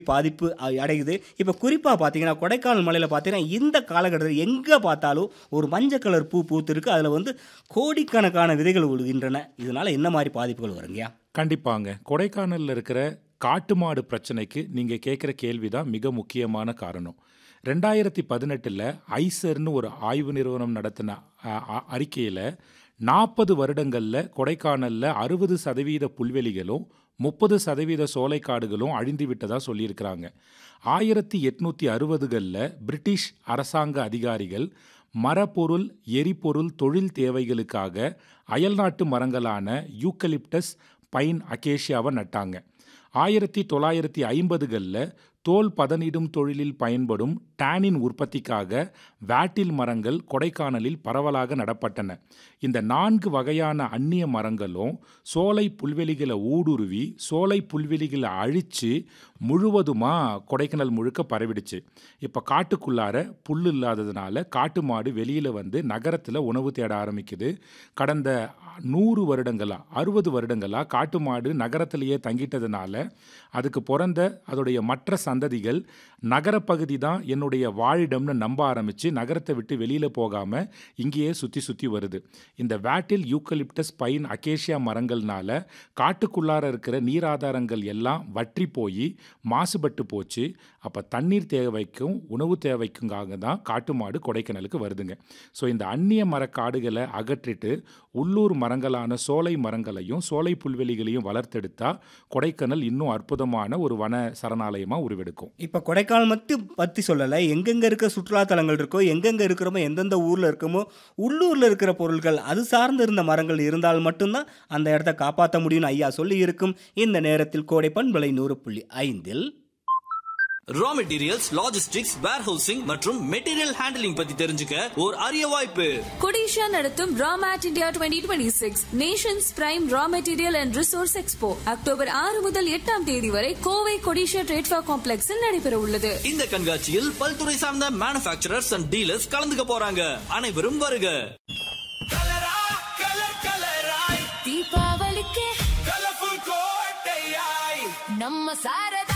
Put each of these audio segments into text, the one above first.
பாதிப்பு அ- அடையுது இப்போ குறிப்பாக பார்த்தீங்கன்னா கொடைக்கானல் மலையில் பார்த்தீங்கன்னா இந்த காலகட்டத்தில் எங்கே பார்த்தாலும் ஒரு மஞ்சள் கலர் பூ பூத்திருக்கு அதில் வந்து கோடிக்கணக்கான விதைகள் விழுகின்றன இதனால் என்ன மாதிரி பாதிப்புகள் வருங்கய்யா கண்டிப்பாங்க கொடைக்கானலில் இருக்கிற காட்டு மாடு பிரச்சனைக்கு நீங்கள் கேட்குற கேள்வி தான் மிக முக்கியமான காரணம் ரெண்டாயிரத்தி பதினெட்டில் ஐசர்னு ஒரு ஆய்வு நிறுவனம் நடத்தின அறிக்கையில் நாற்பது வருடங்களில் கொடைக்கானலில் அறுபது சதவீத புல்வெளிகளும் முப்பது சதவீத சோலைக்காடுகளும் அழிந்து விட்டதாக சொல்லியிருக்கிறாங்க ஆயிரத்தி எட்நூற்றி அறுபதுகளில் பிரிட்டிஷ் அரசாங்க அதிகாரிகள் மரப்பொருள் எரிபொருள் தொழில் தேவைகளுக்காக அயல்நாட்டு மரங்களான யூக்கலிப்டஸ் பைன் அகேஷியாவை நட்டாங்க ஆயிரத்தி தொள்ளாயிரத்தி ஐம்பதுகளில் தோல் பதனிடும் தொழிலில் பயன்படும் டேனின் உற்பத்திக்காக வேட்டில் மரங்கள் கொடைக்கானலில் பரவலாக நடப்பட்டன இந்த நான்கு வகையான அந்நிய மரங்களும் சோலை புல்வெளிகளை ஊடுருவி சோலை புல்வெளிகளை அழித்து முழுவதுமாக கொடைக்கானல் முழுக்க பரவிடுச்சு இப்போ காட்டுக்குள்ளார புல் இல்லாததுனால காட்டு மாடு வெளியில் வந்து நகரத்தில் உணவு தேட ஆரம்பிக்குது கடந்த நூறு வருடங்களா அறுபது வருடங்களா காட்டு மாடு நகரத்திலேயே தங்கிட்டதுனால அதுக்கு பிறந்த அதோடைய மற்ற சந்ததிகள் நகரப்பகுதி தான் என்னுடைய வாழிடம்னு நம்ப ஆரம்பித்து நகரத்தை விட்டு வெளியில் போகாமல் இங்கேயே சுற்றி சுற்றி வருது இந்த வேட்டில் யூக்கலிப்டஸ் பைன் அகேஷியா மரங்கள்னால காட்டுக்குள்ளார இருக்கிற நீராதாரங்கள் எல்லாம் வற்றி போய் மாசுபட்டு போச்சு அப்போ தண்ணீர் தேவைக்கும் உணவு தேவைக்குங்காக தான் காட்டு மாடு கொடைக்கானலுக்கு வருதுங்க ஸோ இந்த அந்நிய மரக்காடுகளை அகற்றிட்டு உள்ளூர் மரங்களான சோலை மரங்களையும் சோலை புல்வெளிகளையும் வளர்த்தெடுத்தா கொடைக்கானல் இன்னும் அற்புதமான ஒரு வன சரணாலயமாக உருவெடுக்கும் இப்போ கொடைக்கானல் மட்டும் பற்றி சொல்லலை எங்கெங்கே இருக்க சுற்றுலா தலங்கள் இருக்கோ எங்கெங்கே இருக்கிறோமோ எந்தெந்த ஊரில் இருக்கோமோ உள்ளூரில் இருக்கிற பொருட்கள் அது சார்ந்து இருந்த மரங்கள் இருந்தால் மட்டும்தான் அந்த இடத்த காப்பாற்ற முடியும்னு ஐயா சொல்லி இருக்கும் இந்த நேரத்தில் கோடை பண்பலை நூறு புள்ளி ஐந்தில் ரா மெட்டீரியல்ஸ் லாஜிஸ்டிக்ஸ் வேர்ஹவுசிங் மற்றும் மெட்டீரியல் ஹேண்டலிங் பத்தி தெரிஞ்சுக்க ஒரு அரிய வாய்ப்பு கொடிஷா நடத்தும் Rawmet India twenty twenty six nations prime raw material and resource expo October ஆறு முதல் எட்டாம் தேதி வரை கோவை கொடிஷா ட்ரேட்ஃபா காம்ப்ளெக்ஸில் நடைபெற உள்ளது இந்த கண்காட்சியில் பல்துறை சார்ந்த மேனுஃபேக்சரர்ஸ் அண்ட் டீலர்ஸ் கலந்துக்க போறாங்க அனைவரும் வருக தீபாவளிக்கு நம்ம சாரதாஸ்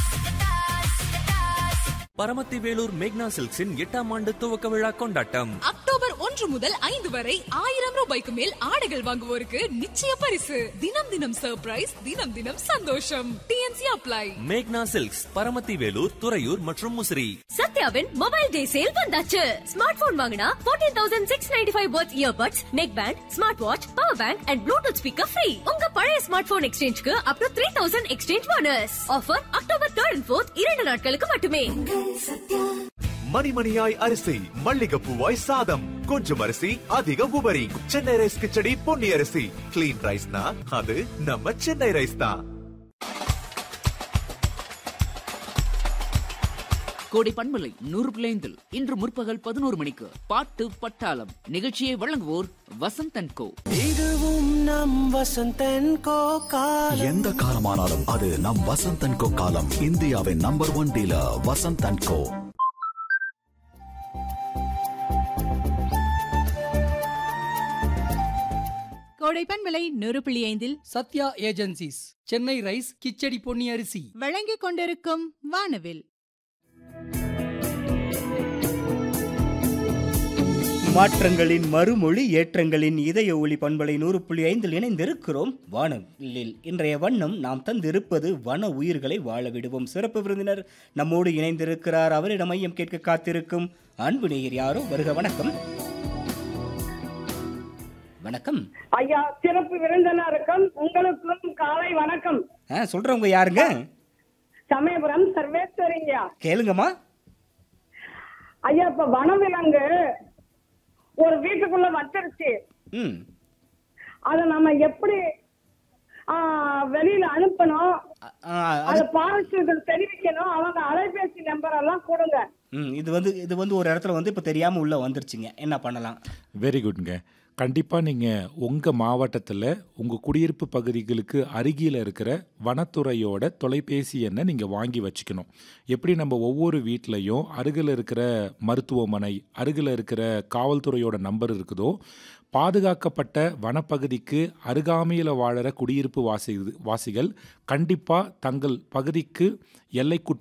பரமத்தி வேலூர் மேக்னா சில்க்ஸின் எட்டாம் ஆண்டு துவக்க விழா கொண்டாட்டம் அக்டோபர் ஒன்று முதல் ஐந்து வரை ஆயிரம் ரூபாய்க்கு மேல் ஆடைகள் வாங்குவோருக்கு நிச்சய பரிசு தினம் தினம் சர்ப்ரைஸ் தினம் தினம் சந்தோஷம் டிஎன்சி அப்ளை மேக்னா சில்க்ஸ் பரமத்தி வேலூர் துறையூர் மற்றும் முசிறி சத்யாவின் மொபைல் டே சேல் வந்தாச்சு ஸ்மார்ட் போன் வாங்கினா fourteen thousand six ninety five பர்த் earbuds neck band smart watch power bank and Bluetooth speaker free உங்க பழைய ஸ்மார்ட் போன் எக்ஸ்சேஞ்சுக்கு up to three thousand exchange bonus offer October third and fourth இரண்டு நாட்களுக்கு மட்டுமே மணிமணியாய் அரிசி மல்லிகைப்பூவாய் சாதம் கொஞ்சம் அரிசி அதிக உபரி சென்னை ரைஸ் கிச்சடி பொன்னி அரிசி கிளீன் ரைஸ்னா அது நம்ம சென்னை ரைஸ் தான் கோடை பண்பலை நூறு பிள்ளைந்தில் இன்று முற்பகல் பதினோரு மணிக்கு பாட்டு பட்டாளம் நிகழ்ச்சியை வழங்குவோர் வசந்தன் கோ எந்த காலமானாலும் அது நம் வசந்த் அண்ட் கோ காலம் இந்தியாவின் number one dealer Vasanth and Co கோடைப்பன் விலை நூறு புள்ளி ஐந்தில் சத்யா ஏஜென்சிஸ் சென்னை ரைஸ் கிச்சடி பொன்னி அரிசி வழங்கிக் கொண்டிருக்கும் வானவில் மாற்றங்களின் மறுமொழி ஏற்றங்களின் இதய ஒளி பண்பலை நூறு புள்ளி ஐந்தில் இணைந்திருக்கிறோம் வானவில் இன்றைய வண்ணம் நாம் தந்திருப்பது வன உயிர்களை வாழ விடுவோம் சிறப்பு விருந்தினர் நம்மோடு இணைந்திருக்கிறார் அவரிடம் மையம் கேட்க காத்திருக்கும் அன்பு நேயர் யாரோ வருக வணக்கம் வணக்கம் ஐயா சிறப்பு விருந்தினருக்கும் உங்களுக்கும் காலை வணக்கம் ஆ சொல்றவங்க யாருங்க சமயபுரம் சர்வேஸ்வரிங்கய்யா கேளுங்கம்மா ஐயா இப்ப வனவிலங்கு ஒரு வீட்டுக்குள்ள வந்துருச்சு ம் அத நம்ம எப்படி ஆ, வெளியில அனுப்பணும் ஆ, அது அத பாரஸ்ட் தெரிவிக்கணும் அவங்க அலைபேசி நம்பர் எல்லாம் கொடுங்க ம் இது வந்து இது வந்து ஒரு இடத்துல வந்து இப்போ தெரியாமல் உள்ள வந்துருச்சுங்க என்ன பண்ணலாம் வெரி குட்ங்க கண்டிப்பாக நீங்கள் உங்கள் மாவட்டத்தில் உங்கள் குடியிருப்பு பகுதிகளுக்கு அருகில் இருக்கிற வனத்துறையோட தொலைபேசி எண்ணை நீங்கள் வாங்கி வச்சுக்கணும் எப்படி நம்ம ஒவ்வொரு வீட்லேயும் அருகில் இருக்கிற மருத்துவமனை அருகில் இருக்கிற காவல்துறையோட நம்பர் இருக்குதோ பாதுகாக்கப்பட்ட வனப்பகுதிக்கு அருகாமையில் வாழற குடியிருப்பு வாசி வாசிகள் கண்டிப்பாக தங்கள் பகுதிக்கு எல்லைக்குட்பட்ட